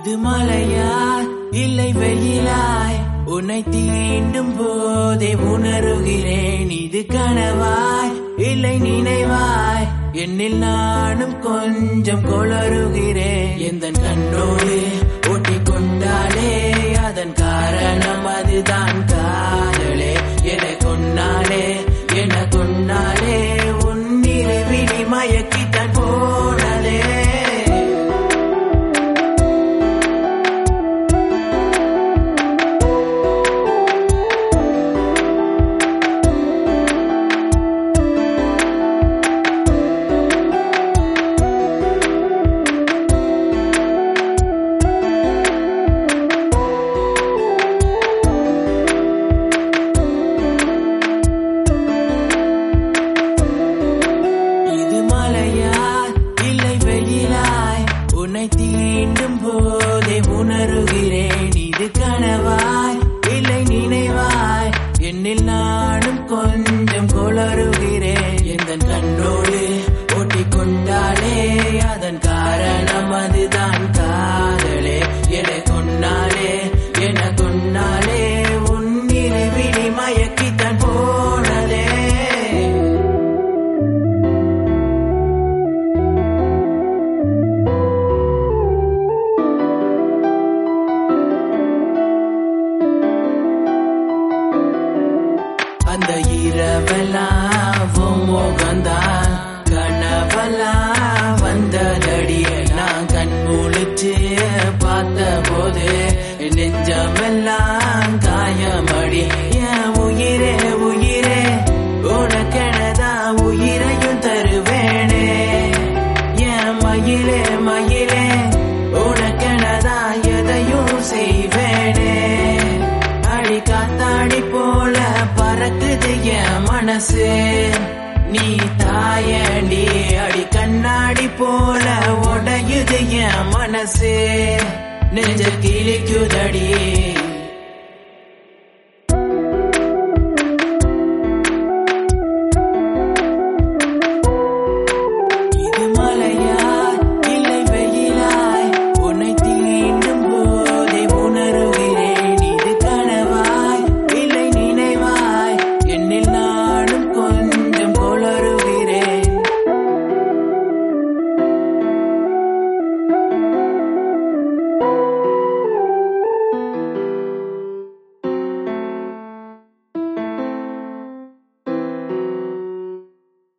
இது மலையா இல்லை வெயிலாய் உன்னை தீண்டும் போதே உணருகிறேன் இது கனவாய் இல்லை நினைவாய் என்னில் நானும் கொஞ்சம் கொளறுகிறேன் எந்த கண்ணோடு ஒட்டிக் கொண்டாலே அதன் காரணம் அதுதான் காதலே என கொன்னாலே என கொன்னாலே உன் நினைவினி மயக்கித்தான் போனதே இது மலையாய் இல்லை வெயிலாய் உன்னை தீண்டும் போதே உணருகிறேன் இது கனவாய் இல்லை நினைவாய் என்னில் நானும் கொஞ்சம் கொளறுகிறேன் எந்த கண்ணோடு ஒட்டிக் கொண்டாலே அதன் காரணம் அதுதான் காதலே என கொன்னாலே என கொன்னாலே உன் நினைவினி மயக்கித்தான் போனதே அந்த இரவெல்லாம் உன் முகந்தான் கனவெல்லாம் வந்ததடிய நான் கண் முழிச்சு பார்த்த போது என் நெஞ்சமெல்லாம் காயமடி என் உயிரே உயிரே உனக்கெனதான் உயிரையும் தருவேனே என் மயிலே மயிலே உனக்கெனதான் எதையும் செய்வேனே அடி காத்தாடி போல பறக்குது என் மனசு நீ தாயண்டி அடி கண்ணாடி போல உடையுது என் மனசு நெஞ்ச கிழிக்குதடி